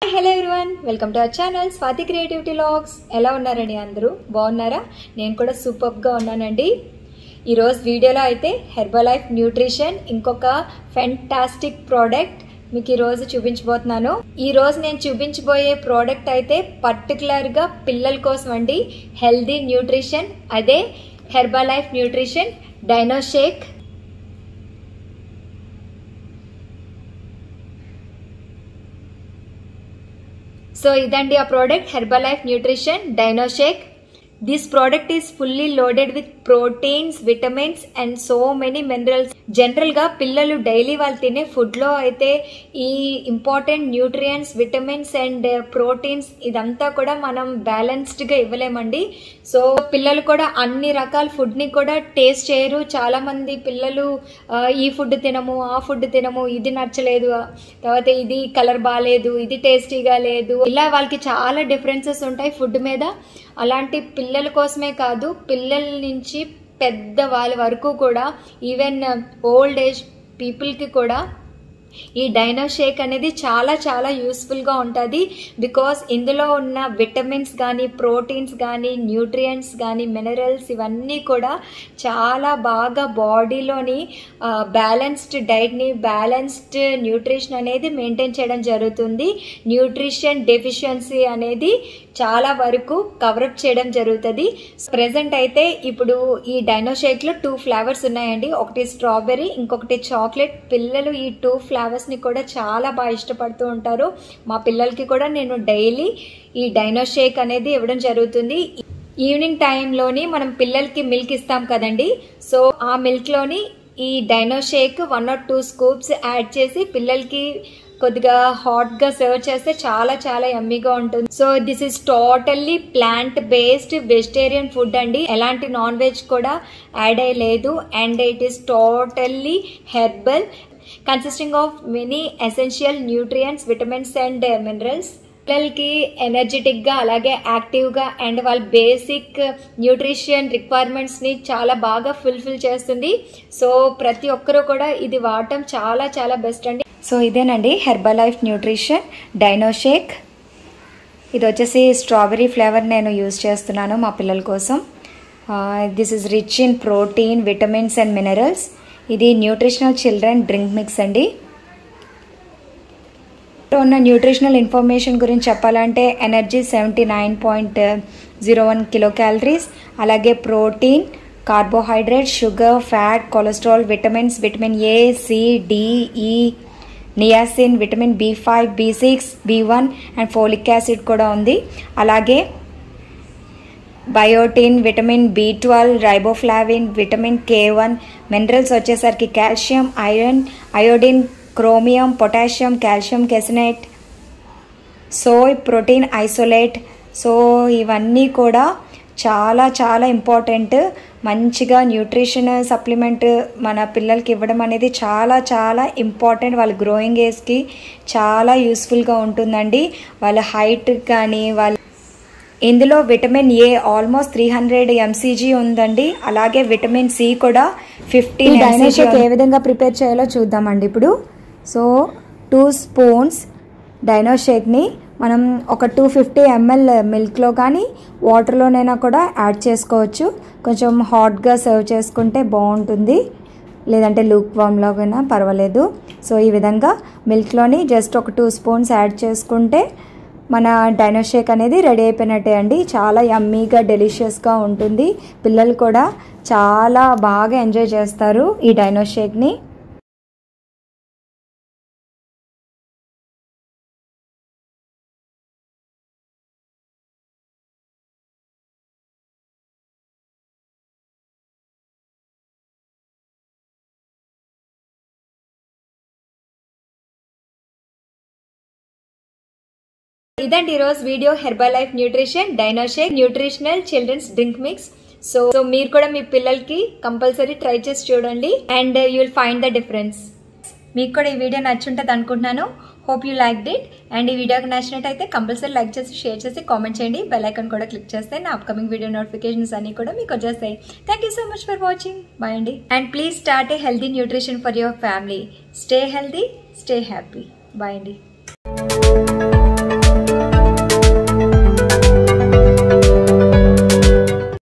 hello everyone welcome to our channel Swathi creativity logs ఎలా ఉన్నారండి అందరూ బాగున్నారా నేను కూడా సూపర్గా ఉన్నానండి ఈరోజు వీడియోలో అయితే హెర్బలైఫ్ న్యూట్రిషన్ ఇంకొక ఫెంటాస్టిక్ ప్రోడక్ట్ మీకు ఈరోజు చూపించబోతున్నాను ఈరోజు నేను చూపించబోయే ప్రోడక్ట్ అయితే పర్టికులర్గా పిల్లల కోసం అండి హెల్దీ న్యూట్రిషన్ అదే Herbalife nutrition Dinoshake so ఇదండి ఆ product Herbalife nutrition Dinoshake this product is fully loaded with proteins vitamins and so many minerals general గా పిల్లలు డైలీ వాళ్ళు తినే ఫుడ్ లో అయితే ఈ important nutrients vitamins and proteins ఇదంతా కూడా మనం బ్యాలెన్స్డ్ గా ఇవ్వలేమండి సో పిల్లలు కూడా అన్ని రకాల ఫుడ్ ని కూడా టేస్ట్ చేయరు చాలా మంది పిల్లలు ఆ, ఈ ఫుడ్ తినము ఆ ఫుడ్ తినము ఇది నచ్చలేదు తర్వాత ఇది కలర్ బాగాలేదు ఇది టేస్టీగా లేదు ఇలా వాళ్ళకి చాలా డిఫరెన్సెస్ ఉంటాయి ఫుడ్ మీద అలాంటి పిల్లల కోసమే కాదు పిల్లల నుంచి పెద్ద వాళ్ళ వరకు కూడా ఈవెన్ ఓల్డ్ ఏజ్ పీపుల్కి కూడా ఈ డైనో షేక్ అనేది చాలా చాలా యూస్ఫుల్గా ఉంటుంది బికాస్ ఇందులో ఉన్న విటమిన్స్ కానీ ప్రోటీన్స్ కానీ న్యూట్రియంట్స్ కానీ మినరల్స్ ఇవన్నీ కూడా చాలా బాగా బాడీలోని బ్యాలెన్స్డ్ డైట్ని బ్యాలెన్స్డ్ న్యూట్రిషన్ అనేది మెయింటైన్ చేయడం జరుగుతుంది న్యూట్రిషన్ డెఫిషియన్సీ అనేది చాలా వరకు కవరప్ చేయడం జరుగుతుంది ప్రెసెంట్ అయితే ఇప్పుడు ఈ డైనో షేక్ లో టూ ఫ్లేవర్స్ ఉన్నాయండి ఒకటి స్ట్రాబెర్రీ ఇంకొకటి చాక్లెట్ పిల్లలు ఈ టూ ఫ్లేవర్స్ ని కూడా చాలా బాగా ఇష్టపడుతూ ఉంటారు మా పిల్లలకి కూడా నేను డైలీ ఈ డైనో షేక్ అనేది ఇవ్వడం జరుగుతుంది ఈవినింగ్ టైంలోని మనం పిల్లలకి మిల్క్ ఇస్తాం కదండి సో ఆ మిల్క్లోని ఈ Dinoshake one or two scoops add చేసి పిల్లలకి కొద్దిగా హాట్ గా సర్వ్ చేస్తే చాలా చాలా యమ్మీగా ఉంటుంది so this is totally plant based vegetarian food అండి ఎలాంటి నాన్ వెజ్ కూడా యాడ్ అయ్యలేదు and it is totally herbal consisting of many essential nutrients vitamins and minerals పిల్లలకి ఎనర్జెటిక్గా అలాగే యాక్టివ్గా అండ్ వాళ్ళ బేసిక్ న్యూట్రిషన్ రిక్వైర్మెంట్స్ని చాలా బాగా ఫుల్ఫిల్ చేస్తుంది సో ప్రతి ఒక్కరూ కూడా ఇది వాడటం చాలా చాలా బెస్ట్ అండి సో ఇదేనండి హెర్బలైఫ్ న్యూట్రిషన్ డైనో షేక్ ఇది వచ్చేసి స్ట్రాబెరీ ఫ్లేవర్ నేను యూజ్ చేస్తున్నాను మా పిల్లల కోసం this is rich in protein vitamins and minerals ఇది న్యూట్రిషనల్ చిల్డ్రన్ డ్రింక్ మిక్స్ అండి ఉన్న న్యూట్రిషనల్ ఇన్ఫర్మేషన్ గురించి చెప్పాలంటే energy seventy nine point zero one kilo calories అలాగే protein carbohydrate sugar fat cholesterol vitamins vitamin A C D E niacin vitamin B five B six B one and folic acid కూడా ఉంది అలాగే biotin vitamin B twelve riboflavin vitamin K one మినరల్స్ వచ్చేసరికి calcium iron iodine chromium potassium calcium caseinate soy protein isolate so ఇవన్నీ కూడా చాలా చాలా important మంచిగా న్యూట్రిషన్ సప్లిమెంట్ మన పిల్లలకి ఇవ్వడం అనేది చాలా చాలా ఇంపార్టెంట్ వాళ్ళ గ్రోయింగ్ ఏజ్కి చాలా యూస్ఫుల్గా ఉంటుందండి వాళ్ళ హైట్ కానీ వాళ్ళ ఇందులో vitamin A almost three hundred MCG ఉందండి అలాగే విటమిన్ సి కూడా ఫిఫ్టీన్ డైనోషేక్ ఏ విధంగా ప్రిపేర్ చేయాలో చూద్దామండి ఇప్పుడు సో టూ స్పూన్స్ డైనోషేక్ని మనం ఒక టూ ఫిఫ్టీ ఎంఎల్ మిల్క్లో కానీ వాటర్లోనైనా కూడా యాడ్ చేసుకోవచ్చు కొంచెం హాట్గా సర్వ్ చేసుకుంటే బాగుంటుంది లేదంటే లూక్ వామ్లో అయినా పర్వాలేదు సో ఈ విధంగా మిల్క్లోని జస్ట్ ఒక టూ స్పూన్స్ యాడ్ చేసుకుంటే మన డైనోషేక్ అనేది రెడీ అయిపోయినట్టే అండి చాలా యమ్మీగా డెలిషియస్గా ఉంటుంది పిల్లలు కూడా చాలా బాగా ఎంజాయ్ చేస్తారు ఈ డైనోషేక్ని ఇదండి ఈరోజు video Herbalife nutrition Dinoshake nutritional children's drink mix so so మీరు కూడా మీ పిల్లలకి కంపల్సరీ ట్రై చేసి చూడండి and you will find the difference మీకు కూడా ఈ వీడియో నచ్చుంటుంది అనుకుంటున్నాను హోప్ యూ లైక్ డిట్ అండ్ ఈ వీడియోకి నచ్చినట్టయితే కంపల్సరీ లైక్ చేసి షేర్ చేసి కామెంట్ చేయండి బెల్ ఐకాన్ కూడా క్లిక్ చేస్తే నా అప్కమింగ్ వీడియో నోటిఫికేషన్స్ అన్ని కూడా మీకు వచ్చేస్తాయి thank you so much for watching bye అండి and please start a healthy nutrition for your family stay healthy stay happy bye అండి